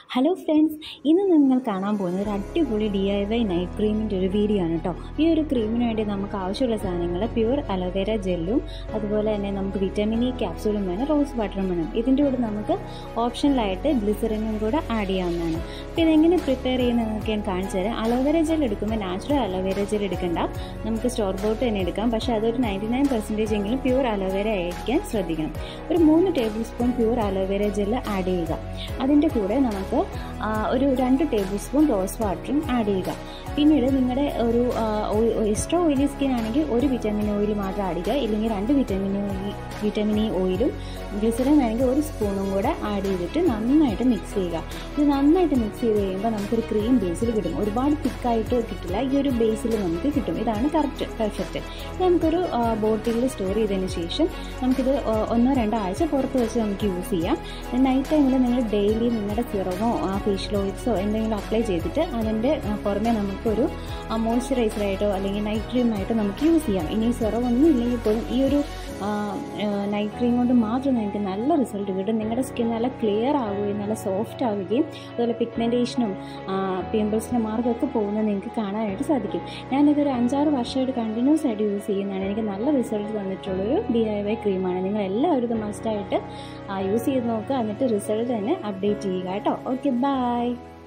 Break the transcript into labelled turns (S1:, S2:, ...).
S1: hello friends ഇന്ന് നിങ്ങൾ കാണാൻ പോകുന്നത് ഒരു അടിപൊളി ഡി ഐ വൈ നൈറ്റ് ക്രീമിൻ്റെ ഒരു വീഡിയോ ആണ് കേട്ടോ ഈ ഒരു ക്രീമിന് വേണ്ടി നമുക്ക് ആവശ്യമുള്ള സാധനങ്ങൾ പ്യുവർ അലോവേര ജെല്ലും അതുപോലെ തന്നെ നമുക്ക് വിറ്റാമിൻ ഇ ക്യാപ്സൂളും വേണം റോസ് വാട്ടറും വേണം ഇതിൻ്റെ കൂടെ നമുക്ക് ഓപ്ഷനിലായിട്ട് ഗ്ലിസറിനും കൂടെ ആഡ് ചെയ്യാവുന്നതാണ് അപ്പോൾ ഇതെങ്ങനെ പ്രിപ്പയർ ചെയ്യുന്നതെന്നൊക്കെ ഞാൻ കാണിച്ചു തരാം അലോവേര ജെൽ എടുക്കുമ്പോൾ നാച്ചുറൽ അലോവേര ജെൽ എടുക്കണ്ട നമുക്ക് സ്റ്റോർ ബോട്ട് തന്നെ എടുക്കാം പക്ഷേ അതൊരു നയൻറ്റി നയൻ പെർസെൻറ്റേജ് എങ്കിലും പ്യുവർ അലോവേര ആയിരിക്കാൻ ശ്രദ്ധിക്കണം ഒരു മൂന്ന് tablespoon pure aloe vera gel add ചെയ്യുക അതിൻ്റെ കൂടെ നമുക്ക് ആ, ഒരു രണ്ട് ടേബിൾ സ്പൂൺ റോസ് വാട്ടറും ആഡ് ചെയ്യുക പിന്നീട് നിങ്ങളുടെ ഒരു എക്സ്ട്രാ ഓയിലി സ്കിൻ ആണെങ്കിൽ ഒരു വിറ്റാമിൻ ഓയിൽ മാത്രം ആഡ് ചെയ്യുക ഇല്ലെങ്കിൽ രണ്ട് വിറ്റാമിൻ വിറ്റാമിൻ ഇ ഓയിലും ഗ്ലിസറിൻ വേണമെങ്കിൽ ഒരു സ്പൂണും കൂടെ ആഡ് ചെയ്തിട്ട് നന്നായിട്ട് മിക്സ് ചെയ്യുക ഇത് നന്നായിട്ട് മിക്സ് ചെയ്ത് കഴിയുമ്പോൾ നമുക്കൊരു ക്രീം ബേസിൽ കിട്ടും ഒരുപാട് തിക്കായിട്ട് കിട്ടില്ല ഈ ഒരു ബേസിൽ നമുക്ക് കിട്ടും ഇതാണ് കറക്റ്റ് പെർഫെക്റ്റ് ഇത് നമുക്കൊരു ബോട്ടിലിൽ സ്റ്റോർ ചെയ്തതിന് ശേഷം നമുക്കിത് ആ, ഒന്നോ രണ്ടോ ആഴ്ച പുറത്ത് വെച്ച് നമുക്ക് യൂസ് ചെയ്യാം നൈറ്റ് ടൈമിൽ നിങ്ങൾ ഡെയിലി നിങ്ങളുടെ സിറമോ ഫേഷ്യൽ ഓയിൽസോ എന്തെങ്കിലും അപ്ലൈ ചെയ്തിട്ട് അതിൻ്റെ ആ, പുറമെ നമുക്കൊരു മോയ്സ്ചറൈസറായിട്ടോ അല്ലെങ്കിൽ നൈറ്റ് ക്രീമായിട്ടോ നമുക്ക് യൂസ് ചെയ്യാം ഇനി സിറം ഒന്നും ഇല്ലെങ്കിൽ പോലും ഈ ഒരു നൈറ്റ് ക്രീം കൊണ്ട് മാത്രം നിങ്ങൾക്ക് നല്ല റിസൾട്ട് കിട്ടും നിങ്ങളുടെ സ്കിൻ നല്ല ക്ലിയർ ആവുകയും നല്ല സോഫ്റ്റ് ആവുകയും അതുപോലെ പിഗ്മെൻറ്റേഷനും പിമ്പിൾസിൻ്റെ മാർക്കൊക്കെ പോകുന്നത് നിങ്ങൾക്ക് കാണാനായിട്ട് സാധിക്കും ഞാനിതൊരു അഞ്ചാറ് വർഷമായിട്ട് കണ്ടിന്യൂസ് ആയിട്ട് യൂസ് ചെയ്യുന്നതാണ് എനിക്ക് നല്ല റിസൾട്ട് തന്നിട്ടുള്ളൊരു ഡി ഐ വൈ ക്രീമാണ് നിങ്ങൾ എല്ലാവരും ഇത് മസ്റ്റായിട്ട് യൂസ് ചെയ്ത് നോക്കുക എന്നിട്ട് റിസൾട്ട് തന്നെ അപ്ഡേറ്റ് ചെയ്യുക കേട്ടോ ഓക്കെ ബൈ